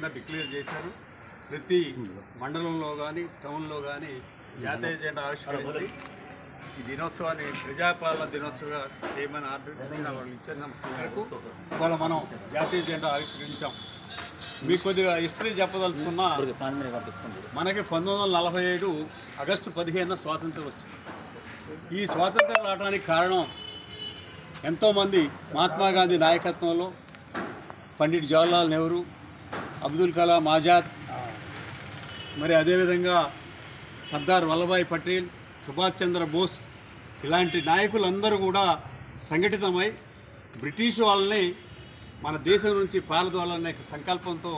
కింద డిక్లేర్ చేశారు ప్రతి మండలంలో కానీ టౌన్లో కానీ జాతీయ జెండా ఆవిష్కరించి ఈ దినోత్సవాన్ని ప్రజాపాలన దినోత్సవంగా చేయమని ఆర్డర్ ఇచ్చిన వాళ్ళు ఇచ్చిన మేరకు ఇవాళ మనం జాతీయ జెండా ఆవిష్కరించాం మీకు కొద్దిగా హిస్టరీ చెప్పదలుచుకున్నా మనకి పంతొమ్మిది వందల నలభై ఏడు ఆగస్టు పదిహేనున స్వాతంత్రం వచ్చింది ఈ స్వాతంత్రం రావడానికి కారణం ఎంతోమంది మహాత్మా గాంధీ నాయకత్వంలో పండిట్ జవహర్లాల్ నెహ్రూ అబ్దుల్ కలాం ఆజాద్ మరి అదేవిధంగా సర్దార్ వల్లభాయ్ పటేల్ సుభాష్ చంద్ర బోస్ ఇలాంటి నాయకులందరూ కూడా సంఘటితమై బ్రిటిష్ వాళ్ళని మన దేశం నుంచి పారదోళనే సంకల్పంతో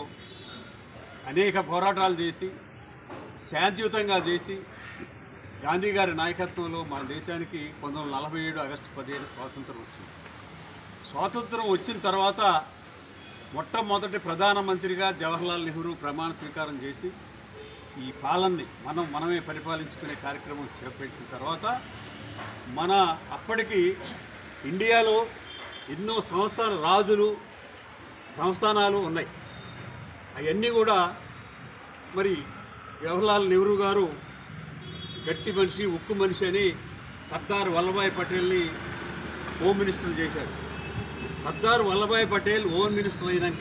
అనేక పోరాటాలు చేసి శాంతియుతంగా చేసి గాంధీ గారి నాయకత్వంలో మన దేశానికి పంతొమ్మిది వందల నలభై ఏడు ఆగస్టు పదిహేను స్వాతంత్రం వచ్చింది స్వాతంత్రం వచ్చిన తర్వాత మొట్టమొదటి ప్రధానమంత్రిగా జవహర్లాల్ నెహ్రూ ప్రమాణ స్వీకారం చేసి ఈ పాలనని మనం మనమే పరిపాలించుకునే కార్యక్రమం చేపట్టిన తర్వాత మన అప్పటికి ఇండియాలో ఎన్నో సంస్థాన రాజులు సంస్థానాలు ఉన్నాయి అవన్నీ కూడా మరి జవహర్లాల్ నెహ్రూ గారు గట్టి మనిషి ఉక్కు మనిషి అని సర్దార్ వల్లభాయ్ పటేల్ని హోమ్ మినిస్టర్ చేశారు సర్దార్ వల్లభాయ్ పటేల్ హోమ్ మినిస్టర్ అయినాక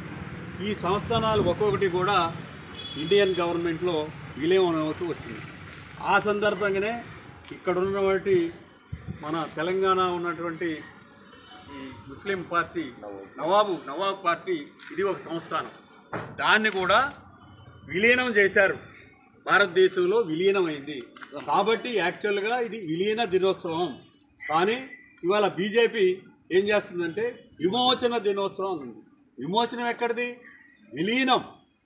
ఈ సంస్థానాలు ఒక్కొక్కటి కూడా ఇండియన్ గవర్నమెంట్లో విలీనం అవుతూ వచ్చింది ఆ సందర్భంగానే ఇక్కడ ఉన్నటువంటి మన తెలంగాణ ఉన్నటువంటి ఈ ముస్లిం పార్టీ నవాబు నవాబ్ పార్టీ ఇది ఒక సంస్థానం దాన్ని కూడా విలీనం చేశారు భారతదేశంలో విలీనమైంది కాబట్టి యాక్చువల్గా ఇది విలీన దినోత్సవం కానీ ఇవాళ బీజేపీ ఏం చేస్తుందంటే విమోచన దినోత్సవం ఉంది విమోచనం ఎక్కడిది విలీనం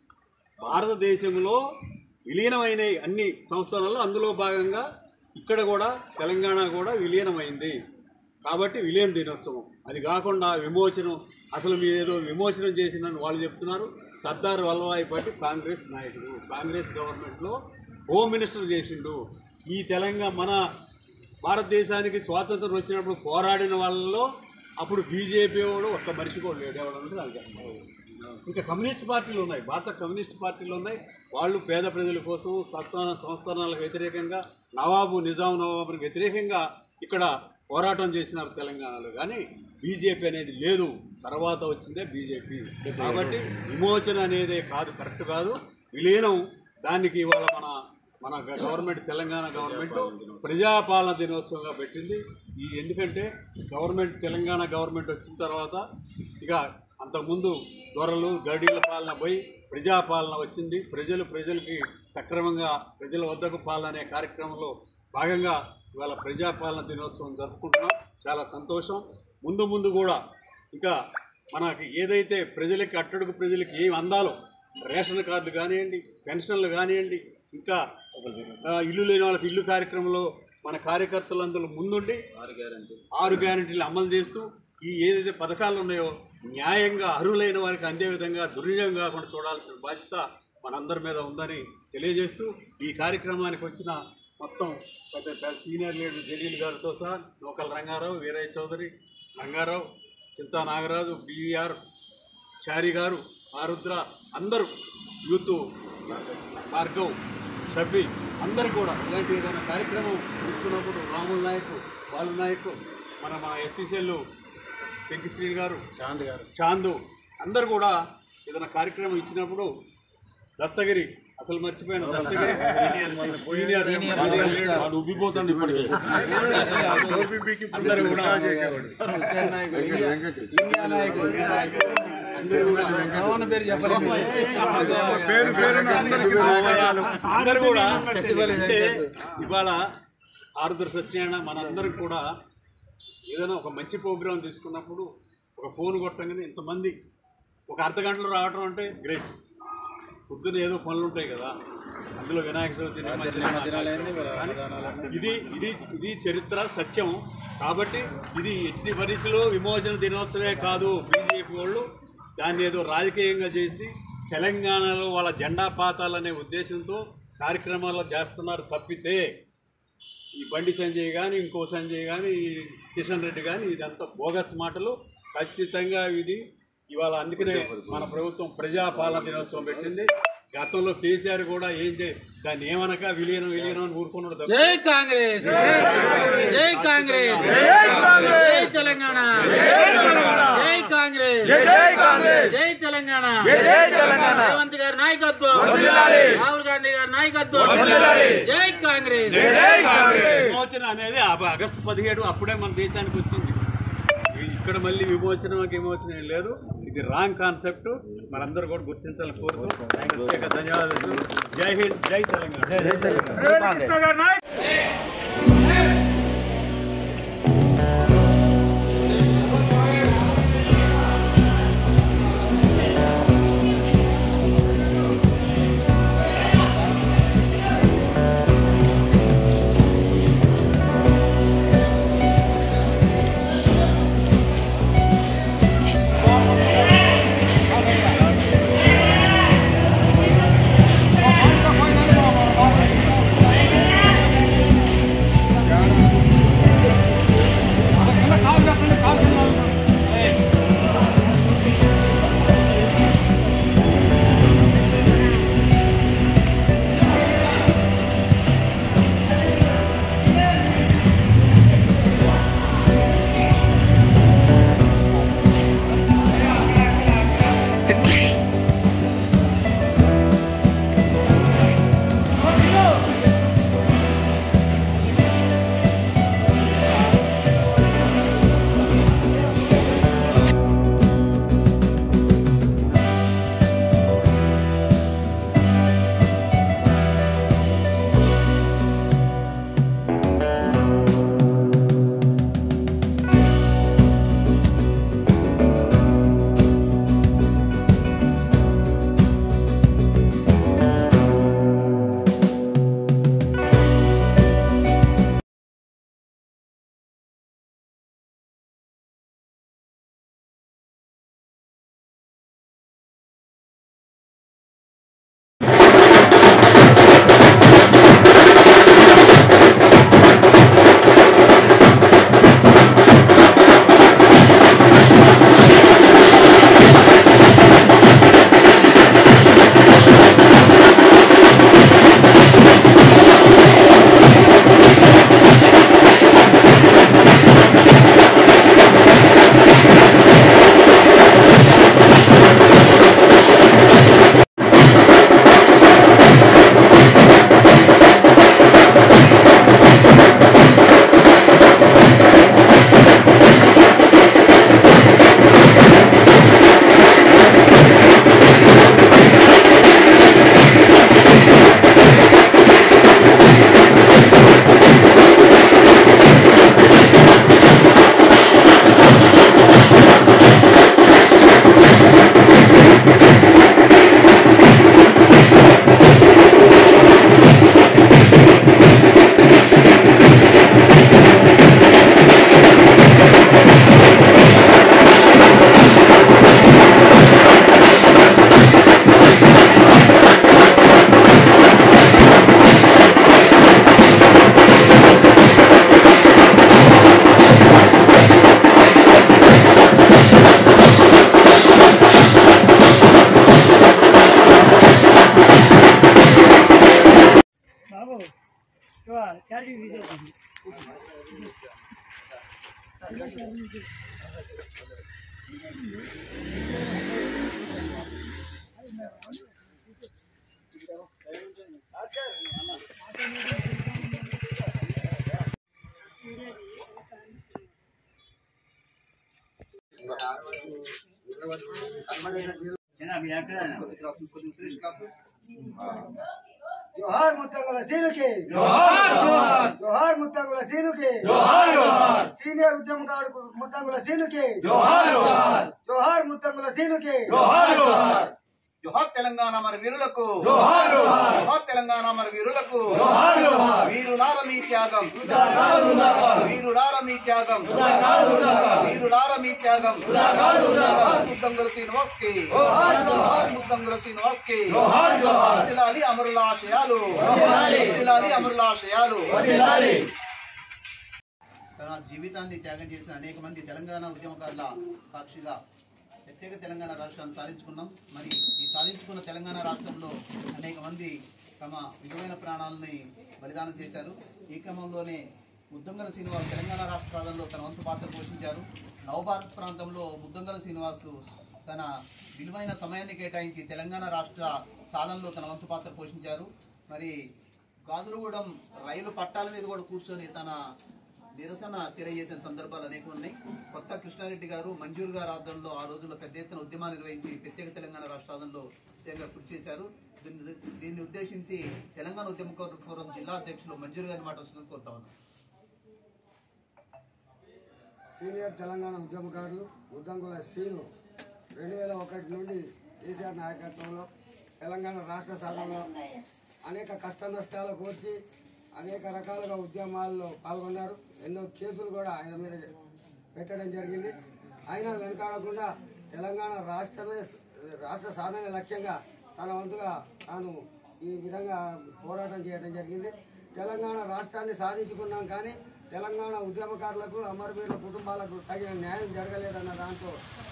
భారతదేశంలో విలీనమైన అన్ని సంస్థలలో అందులో భాగంగా ఇక్కడ కూడా తెలంగాణ కూడా విలీనమైంది కాబట్టి విలీన దినోత్సవం అది కాకుండా విమోచనం అసలు మీరు ఏదో విమోచనం చేసిందని వాళ్ళు చెప్తున్నారు సర్దార్ వల్లభాయ్ పటేల్ కాంగ్రెస్ నాయకుడు కాంగ్రెస్ గవర్నమెంట్లో హోమ్ మినిస్టర్ చేసిండు ఈ తెలంగాణ మన భారతదేశానికి స్వాతంత్రం వచ్చినప్పుడు పోరాడిన వాళ్ళలో అప్పుడు బీజేపీ వాడు ఒక్క మనిషి కూడా లేడు ఎవడంటే నాకు చెప్పలేదు. ఇంకా కమ్యూనిస్ట్ పార్టీలు ఉన్నాయి భారత కమ్యూనిస్ట్ పార్టీలు ఉన్నాయి వాళ్ళు పేద ప్రజల కోసం సంస్థాన సంస్థానాలకు వ్యతిరేకంగా నవాబు నిజాం నవాబుకి వ్యతిరేకంగా ఇక్కడ పోరాటం చేసినారు తెలంగాణలో కానీ బీజేపీ అనేది లేదు తర్వాత వచ్చిందే బీజేపీ కాబట్టి విమోచన అనేదే కాదు కరెక్ట్ కాదు విలీనం దానికి ఇవాళ మన మన గవర్నమెంట్ తెలంగాణ గవర్నమెంట్ ప్రజాపాలన దినోత్సవంగా పెట్టింది ఈ ఎందుకంటే గవర్నమెంట్ తెలంగాణ గవర్నమెంట్ వచ్చిన తర్వాత ఇక అంతకుముందు దొరలు గడీల పాలన పోయి ప్రజాపాలన వచ్చింది ప్రజలు ప్రజలకి సక్రమంగా ప్రజల వద్దకు పాలన అనే కార్యక్రమంలో భాగంగా ఇవాళ ప్రజాపాలన దినోత్సవం జరుపుకుంటున్నాం చాలా సంతోషం ముందు ముందు కూడా ఇంకా మనకి ఏదైతే ప్రజలకి అట్టడుగు ప్రజలకి ఏం అందాలో రేషన్ కార్డులు కానివ్వండి పెన్షన్లు కానివ్వండి ఇంకా ఆ, ఇల్లు లేని వాళ్ళకి ఇల్లు కార్యక్రమంలో మన కార్యకర్తలందరూ ముందుండి ఆరు గ్యారెంటీలు అమలు చేస్తూ ఈ ఏదైతే పథకాలు ఉన్నాయో న్యాయంగా అర్హులైన వారికి అందే విధంగా దుర్వినియోగం కాకుండా చూడాల్సిన బాధ్యత మనందరి మీద ఉందని తెలియజేస్తూ ఈ కార్యక్రమానికి వచ్చిన మొత్తం పెద్ద పెద్ద సీనియర్ లీడర్ జలీల్ గారితో సహా నూకల రంగారావు వీరయ్య చౌదరి రంగారావు చింతా నాగరాజు బీవీఆర్ చారి గారు ఆరుద్ర అందరూ యూత్ భార్గవ్ షబ్బి అందరు కూడా ఇలాంటి ఏదైనా కార్యక్రమం తీసుకున్నప్పుడు రాముల్ నాయక్ బాలు నాయక్ మన మన ఎస్సీసీఎల్ పెంకి శ్రీని గారు చాంద్ గారు చాందు అందరు కూడా ఏదైనా కార్యక్రమం ఇచ్చినప్పుడు దస్తగిరి అసలు మర్చిపోయిన దస్తగిరి సీనియర్ ఉబ్బిపోతాండి ఇప్పటికే అందరూ కూడా పేరు పేరున అందరికీ సమయాలు అందరూ కూడా అంటే ఇవాళ ఆరుద్ర సత్యనారాయణ మనందరం కూడా ఏదైనా ఒక మంచి ప్రోగ్రాం తీసుకున్నప్పుడు ఒక ఫోన్ కొట్టంగానే ఇంతమంది ఒక అర్ధ గంటలో రావడం అంటే గ్రేట్ పొద్దున ఏదో పనులు ఉంటాయి కదా అందులో వినాయక చవితి నిమజ్జనం కానీ ఇది ఇది ఇది చరిత్ర సత్యం కాబట్టి ఇది ఎట్టి పరిస్థితిలో విమోచన దినోత్సవే కాదు బీజేపీ వాళ్ళు దాన్ని ఏదో రాజకీయంగా చేసి తెలంగాణలో వాళ్ళ జెండా పాతాలనే ఉద్దేశంతో కార్యక్రమాలు చేస్తున్నారు తప్పితే ఈ బండి సంజయ్ కానీ ఇంకో సంజయ్ కానీ ఈ కిషన్ రెడ్డి కానీ ఇదంతా బోగస్ మాటలు ఖచ్చితంగా ఇది ఇవాళ అందుకనే మన ప్రభుత్వం ప్రజాపాలన దినోత్సవం పెట్టింది గతంలో కేసీఆర్ కూడా ఏం చే దాన్ని ఏమనక విలీనం విలీనం అని ఊరుకున్నాడు తప్ప జై కాంగ్రెస్ జై కాంగ్రెస్ జై తెలంగాణ జై కాంగ్రెస్ జై తెలంగాణ రేవంత్ గారి నాయకత్వం రాహుల్ గాంధీ గారి నాయకత్వం జై కాంగ్రెస్ విమోచన అనేది ఆ ఆగస్టు పదిహేడు అప్పుడే మన దేశానికి వచ్చింది ఇ- ఇక్కడ మళ్ళీ విమోచన విమోచన ఏం లేదు ఇది రాంగ్ కాన్సెప్ట్ మనందరూ కూడా గుర్తించాలని కోరుతూ ప్రత్యేక ధన్యవాదాలు జై హింద్ జై తెలంగాణ జోహార్ ముత్తంగుల సీనుకి జోహార్ జోహార్ ముత్తంగుల సీనుకి జోహార్ జోహార్ సీనియర్ ఉద్యమకారుడు ముత్తంగుల సీనుకి జోహార్ జోహార్ జోహార్ ముత్తంగుల సీనుకి జోహార్ జోహార్ జోహార్ తెలంగాణ మరి వీరులకు జోహార్ జోహార్ జోహార్ తెలంగాణ మరి వీరులకు జోహార్ జోహార్ వీరులార మీ త్యాగం కాదు కాదు వీరులార మీ త్యాగం కాదు కాదు వీరులార మీ త్యాగం కాదు కాదు ముద్దంగుల శ్రీనివాస్ కి జోహార్ జోహార్ ముద్దంగుల శ్రీనివాస్ కి జోహార్ జోహార్ వర్ధిల్లాలి అమరుల ఆశయాలు వర్ధిల్లాలి. వర్ధిల్లాలి అమరుల ఆశయాలు వదిలాలి తన జీవితాన్ని త్యాగం చేసిన అనేక మంది తెలంగాణ ఉద్యమకారుల సాక్షిగా ప్రత్యేక తెలంగాణ రాష్ట్రాన్ని సాధించుకున్నాం మరి ఈ సాధించుకున్న తెలంగాణ రాష్ట్రంలో అనేక మంది తమ విలువైన ప్రాణాలని బలిదానం చేశారు ఈ క్రమంలోనే ముద్దంగల శ్రీనివాస్ తెలంగాణ రాష్ట్ర సాధనలో తన వంతు పాత్ర పోషించారు నవభారత్ ప్రాంతంలో ముద్దంగల శ్రీనివాసు తన విలువైన సమయాన్ని కేటాయించి తెలంగాణ రాష్ట్ర సాధనలో తన వంతు పాత్ర పోషించారు మరి గాజులగూడెం రైలు పట్టాల మీద కూడా కూర్చొని తన నిరసన తెలియజేసిన సందర్భాలు అనేక ఉన్నాయి కొత్త కృష్ణారెడ్డి గారు మంజూరు గారు ఆధ్వర్యంలో ఆ రోజుల్లో పెద్ద ఎత్తున ఉద్యమాలు నిర్వహించి ప్రత్యేక తెలంగాణ రాష్ట్ర సాధనలో ముఖ్యంగా కృషి చేశారు దీన్ని దీన్ని ఉద్దేశించి తెలంగాణ ఉద్యమ ఫోరం జిల్లా అధ్యక్షులు మంజూరు గారిని మాట్లాడుతున్నారు కోరుతా ఉన్నాను సీనియర్ తెలంగాణ ఉద్యమకారులు ఉద్దంకుల శ్రీను రెండు వేల ఒకటి నుండి కేసీఆర్ నాయకత్వంలో తెలంగాణ రాష్ట్ర సాధనలో అనేక కష్ట నష్టాలు కోర్చి అనేక రకాలుగా ఉద్యమాల్లో పాల్గొన్నారు ఎన్నో కేసులు కూడా ఆయన మీద పెట్టడం జరిగింది అయినా వెనుకాడకుండా తెలంగాణ రాష్ట్రమే రాష్ట్ర సాధన లక్ష్యంగా తన వంతుగా తాను ఈ విధంగా పోరాటం చేయడం జరిగింది తెలంగాణ రాష్ట్రాన్ని సాధించుకున్నాం కానీ తెలంగాణ ఉద్యమకారులకు అమరవీరుల కుటుంబాలకు తగిన న్యాయం జరగలేదన్న దాంతో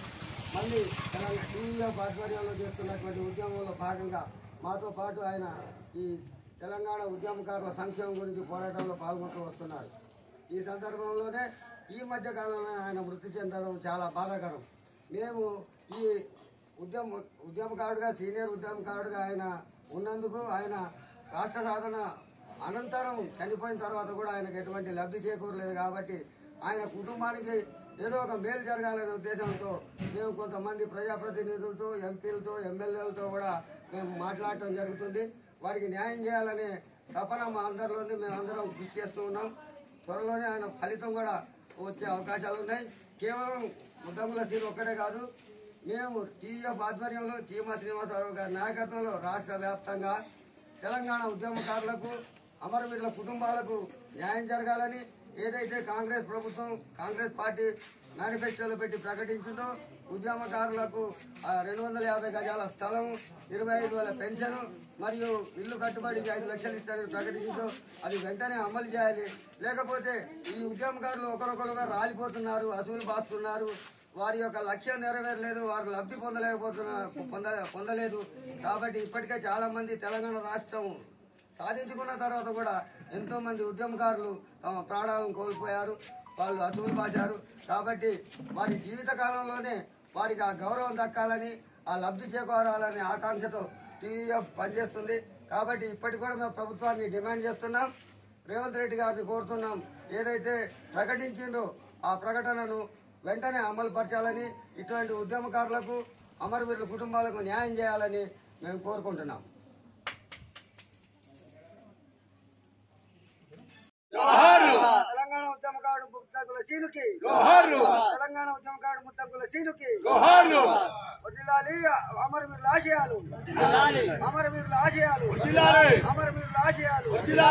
మళ్ళీ తెలంగాణ టీవీఎఫ్ ఆధ్వర్యంలో చేస్తున్నటువంటి ఉద్యమంలో భాగంగా మాతో పాటు ఆయన ఈ తెలంగాణ ఉద్యమకారుల సంక్షేమం గురించి పోరాటంలో పాల్గొంటూ వస్తున్నారు ఈ సందర్భంలోనే ఈ మధ్య కాలంలో ఆయన మృతి చెందడం చాలా బాధాకరం మేము ఈ ఉద్యమ ఉద్యమకారుడుగా సీనియర్ ఉద్యమకారుడుగా ఆయన ఉన్నందుకు ఆయన రాష్ట్ర సాధన అనంతరం చనిపోయిన తర్వాత కూడా ఆయనకు ఎటువంటి లబ్ధి చేకూరలేదు కాబట్టి ఆయన కుటుంబానికి ఏదో ఒక మేలు జరగాలనే ఉద్దేశంతో మేము కొంతమంది ప్రజాప్రతినిధులతో ఎంపీలతో ఎమ్మెల్యేలతో కూడా మేము మాట్లాడటం జరుగుతుంది వారికి న్యాయం చేయాలనే తపన మా అందరిలో ఉంది మేము అందరం కృషి చేస్తూ ఉన్నాం త్వరలోనే ఆయన ఫలితం కూడా వచ్చే అవకాశాలు ఉన్నాయి కేవలం ముద్దముల సీన్ ఒక్కడే కాదు మేము టీఎఫ్ ఆధ్వర్యంలో చీమా శ్రీనివాసరావు గారి నాయకత్వంలో రాష్ట్ర వ్యాప్తంగా తెలంగాణ ఉద్యమకారులకు అమరవీరుల కుటుంబాలకు న్యాయం జరగాలని ఏదైతే కాంగ్రెస్ ప్రభుత్వం కాంగ్రెస్ పార్టీ మేనిఫెస్టోలో పెట్టి ప్రకటించిందో ఉద్యమకారులకు రెండు వందల యాభై గజాల స్థలం ఇరవై ఐదు వేల పెన్షన్ మరియు ఇల్లు కట్టుబడికి ఐదు లక్షలు ఇస్తారని ప్రకటించిందో అది వెంటనే అమలు చేయాలి లేకపోతే ఈ ఉద్యమకారులు ఒకరొకరుగా రాలిపోతున్నారు అసూలు బాస్తున్నారు వారి యొక్క లక్ష్యం నెరవేరలేదు వారు లబ్ధి పొందలేకపోతున్నారు పొంద పొందలేదు కాబట్టి ఇప్పటికే చాలా మంది తెలంగాణ రాష్ట్రం సాధించుకున్న తర్వాత కూడా ఎంతో మంది ఉద్యమకారులు తమ ప్రాణాలను కోల్పోయారు వాళ్ళు అసూలు బాశారు కాబట్టి వారి జీవిత కాలంలోనే వారికి ఆ గౌరవం దక్కాలని ఆ లబ్ధి చేకూరాలనే ఆకాంక్షతో టీఎఫ్ పనిచేస్తుంది కాబట్టి ఇప్పటికి కూడా మేము ప్రభుత్వాన్ని డిమాండ్ చేస్తున్నాం రేవంత్ రెడ్డి గారిని కోరుతున్నాం ఏదైతే ప్రకటించిండ్రో ఆ ప్రకటనను వెంటనే అమలు పరచాలని ఇటువంటి ఉద్యమకారులకు అమరవీరుల కుటుంబాలకు న్యాయం చేయాలని మేము కోరుకుంటున్నాం తెలంగాణ ఉద్యమకారుడు ముత్తకుల సీనుకి తెలంగాణ ఉద్యమకారుడు ముత్తకుల సీనుకి వదిలాలి అమరవీరుల ఆశయాలు అమరవీరుల ఆశయాలు అమరవీరుల ఆశయాలు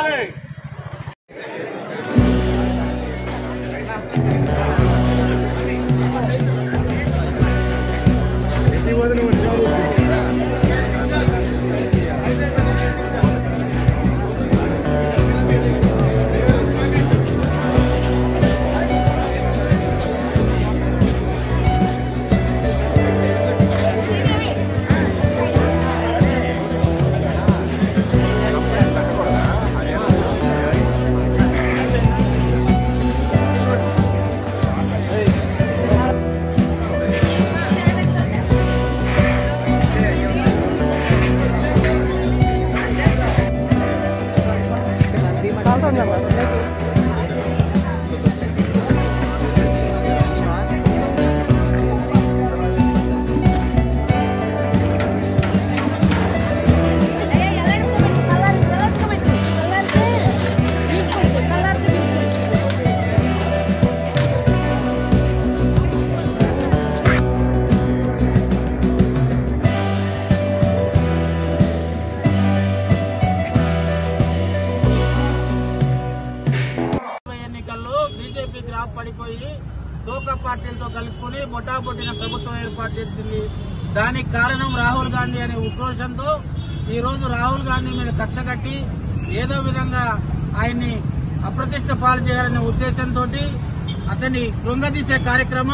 ఎన్నికల్లో బీజేపీ గ్రాఫ్ పడిపోయి లోక పార్టీలతో కలుపుకొని మొటామొటిన ప్రభుత్వం ఏర్పాటు చేసింది దానికి కారణం రాహుల్ గాంధీ అనే ఉక్రోషంతో ఈ రోజు రాహుల్ గాంధీ మీద కక్ష కట్టి ఏదో విధంగా ఆయన్ని అప్రతిష్ట పాలు చేయాలనే ఉద్దేశంతో అతన్ని కృంగదీసే కార్యక్రమం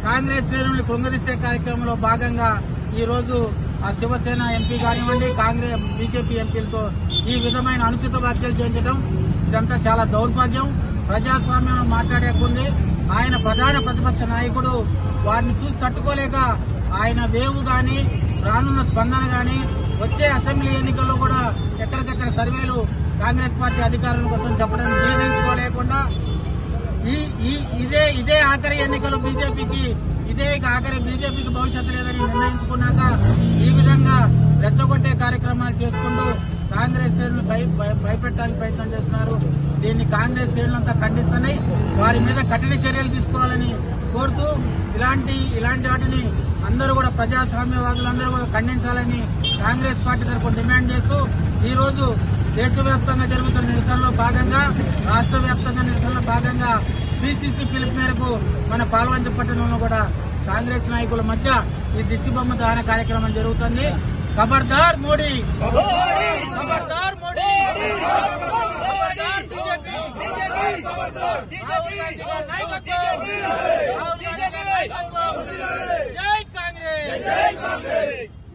కాంగ్రెస్ శ్రేణుల్ని కృంగదీసే కార్యక్రమంలో భాగంగా ఈ రోజు ఆ శివసేన ఎంపీ కానివ్వండి కాంగ్రెస్ బీజేపీ ఎంపీలతో ఈ విధమైన అనుచిత వ్యాఖ్యలు చేయించడం ఇదంతా చాలా దౌర్భాగ్యం ప్రజాస్వామ్యం మాట్లాడే కొన్ని ఆయన ప్రధాన ప్రతిపక్ష నాయకుడు వారిని చూసి తట్టుకోలేక ఆయన వేవు గాని రానున్న స్పందన గాని వచ్చే అసెంబ్లీ ఎన్నికల్లో కూడా ఎక్కడికక్కడ సర్వేలు కాంగ్రెస్ పార్టీ అధికారుల కోసం చెప్పడం జీర్ణించుకోలేకుండా ఈ ఈ ఇదే ఇదే ఆఖరి ఎన్నికలు బీజేపీకి ఇదే ఇక ఆఖరి బీజేపీకి భవిష్యత్తు లేదని నిర్ణయించుకున్నాక ఈ విధంగా రెచ్చగొట్టే కార్యక్రమాలు చేసుకుంటూ కాంగ్రెస్ శ్రేణులు భయ- భయ- భయపెట్టడానికి ప్రయత్నం చేస్తున్నారు దీన్ని కాంగ్రెస్ శ్రేణులంతా ఖండిస్తున్నాయి వారి మీద కఠిన చర్యలు తీసుకోవాలని కోరుతూ ఇలాంటి ఇలాంటి వాటిని అందరూ కూడా ప్రజాస్వామ్యవాదులందరూ కూడా ఖండించాలని కాంగ్రెస్ పార్టీ తరఫున డిమాండ్ చేస్తూ ఈ రోజు దేశవ్యాప్తంగా జరుగుతున్న నిరసనలో భాగంగా రాష్ట్ర వ్యాప్తంగా నిరసనలో భాగంగా పిసిసి పిలుపు మేరకు మన పాల్వంచ పట్టణంలో కూడా కాంగ్రెస్ నాయకుల మధ్య ఈ దిష్టిబొమ్మ దహన కార్యక్రమం జరుగుతుంది ఖబర్దార్ మోడీ ఖబర్దార్ మోడీ ఖబర్దార్ బీజేపీ రాహుల్ గాంధీ గారి నాయకత్వం రాహుల్ గాంధీ గారి నాయకత్వం జై కాంగ్రెస్